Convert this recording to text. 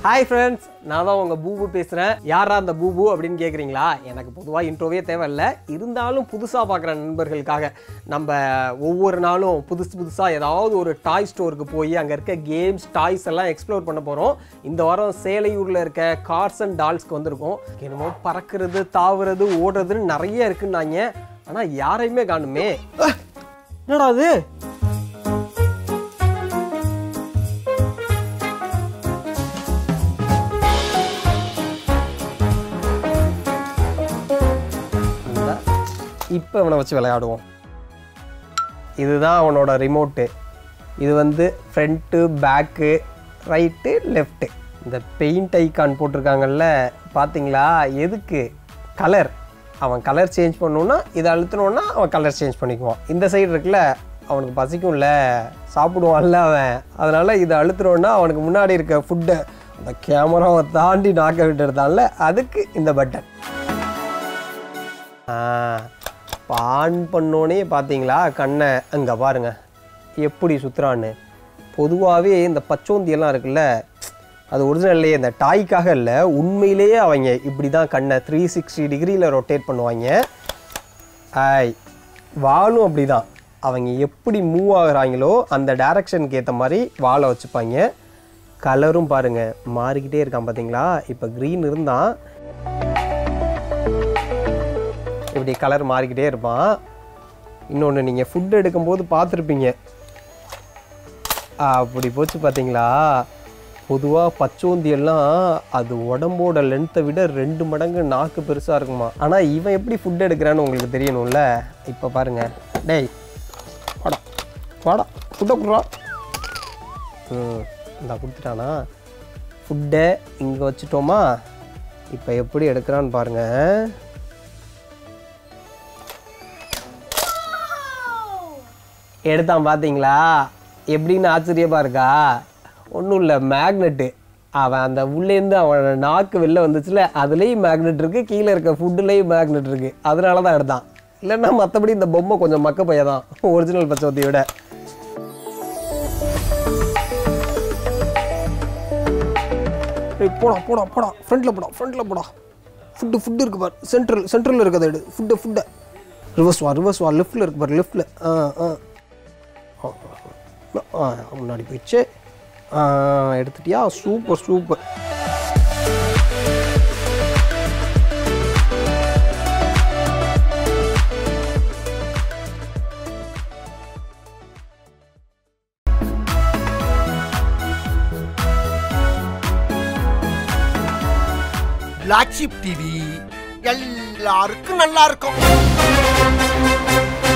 hi friends நான் தான் உங்கள் பூபு பேசுகிறேன் யாரா அந்த பூபு அப்படின்னு கேட்குறீங்களா எனக்கு பொதுவாக இன்ட்ரோவே தேவையில்ல இருந்தாலும் புதுசாக பார்க்குற நண்பர்களுக்காக நம்ம ஒவ்வொரு நாளும் புதுசு புதுசாக ஏதாவது ஒரு டாய் ஸ்டோருக்கு போய் அங்கே இருக்க கேம்ஸ் டாய்ஸ் எல்லாம் எக்ஸ்ப்ளோர் பண்ண போகிறோம் இந்த வாரம் சேலையூரில் இருக்க கார்ஸ் அண்ட் டால்ஸ்க்கு வந்திருக்கோம் என்னமோ பறக்கிறது தாவுறது ஓடுறதுன்னு நிறைய இருக்குன்னாங்க ஆனால் யாரையுமே காணுமே அஹ், என்னடா அது இப்போ இவனை வச்சு விளையாடுவோம் இதுதான் அவனோட ரிமோட்டு இது வந்து ஃப்ரண்ட்டு பேக்கு ரைட்டு லெஃப்ட்டு இந்த பெயிண்ட் ஐக்கான் போட்டிருக்காங்கல்ல பார்த்தீங்களா எதுக்கு கலர் அவன் கலர் சேஞ்ச் பண்ணணுன்னா இதை அழுத்தினோன்னா அவன் கலர் சேஞ்ச் பண்ணிக்குவான் இந்த சைடு இருக்குல்ல அவனுக்கு பசிக்கும்ல சாப்பிடுவான்ல அவன் அதனால் இதை அழுத்தினோன்னா அவனுக்கு முன்னாடி இருக்க ஃபுட்டை அந்த கேமராவை தாண்டி நாக்க விட்டுறதால அதுக்கு இந்த பட்டன் இப்போ ஆன் பண்ணோன்னே பார்த்தீங்களா கண்ணை அங்கே பாருங்க எப்படி சுற்றுறான்னு பொதுவாகவே இந்த பச்சோந்தியெல்லாம் இருக்குல்ல அது ஒரிஜினல்லையே இந்த டாய்க்காக இல்லை உண்மையிலேயே அவங்க இப்படி தான் கண்ணை த்ரீ சிக்ஸ்டி டிகிரியில் ரொட்டேட் பண்ணுவாங்க ஆய் வாலும் அப்படி தான் அவங்க எப்படி மூவ் ஆகுறாங்களோ அந்த டைரக்ஷனுக்கு ஏற்ற மாதிரி வாலை வச்சுப்பாங்க கலரும் பாருங்கள் மாறிக்கிட்டே இருக்கான் பார்த்தீங்களா இப்போ க்ரீன் இருந்தால் இப்படி கலர் மாறிக்கிட்டே இருப்பான் இன்னொன்று நீங்கள் ஃபுட் எடுக்கும்போது பார்த்துருப்பீங்க அப்படி போச்சு பார்த்தீங்களா பொதுவாக பச்சோந்தி எல்லாம் அது உடம்போட லென்த்தை விட ரெண்டு மடங்கு நாக்கு பெருசாக இருக்குமா ஆனால் இவன் எப்படி ஃபுட் எடுக்கிறான்னு உங்களுக்கு தெரியணும்ல இப்போ பாருங்க டேய் வாடா வாடா ஃபுட்டை கொடுறா ம் இந்தா கொடுத்துட்டானா ஃபுட்டை இங்கே வச்சுட்டோமா இப்போ எப்படி எடுக்கிறான்னு பாருங்கள் எடுத்தான் பார்த்தீங்களா எப்படின்னு ஆச்சரியமா இருக்கா ஒன்றும் இல்லை மேக்னெட்டு அவன் அந்த உள்ளேருந்து அவன் நாக்கு வெளில வந்துச்சுல அதுலேயும் மேக்னெட் இருக்குது கீழே இருக்க ஃபுட்டுலேயும் மேக்னெட் இருக்குது அதனால தான் எடுத்தான் இல்லைன்னா மற்றபடி இந்த பொம்மை கொஞ்சம் மக்க பையன் தான் ஒரிஜினல் பச்சவத்தியை விட ஏய், போடா போடா போடா ஃப்ரண்ட்டில் போடா ஃப்ரண்ட்டில் போடா ஃபுட்டு ஃபுட்டு இருக்கு பார் சென்ட்ரல் சென்ட்ரலில் இருக்கிறத எடு ஃபுட்டு ஃபுட்டை ரிவர்ஸ் வா ரிவர்ஸ் வா லெஃப்ட்டில் இருக்கு பாரு லெஃப்ட்டில் ஆ ஆ ஆ, முன்னாடி போயிடுச்சு ஆ, எடுத்துட்டியா super super black ship TV எல்லாருக்கும் நல்லா இருக்கும்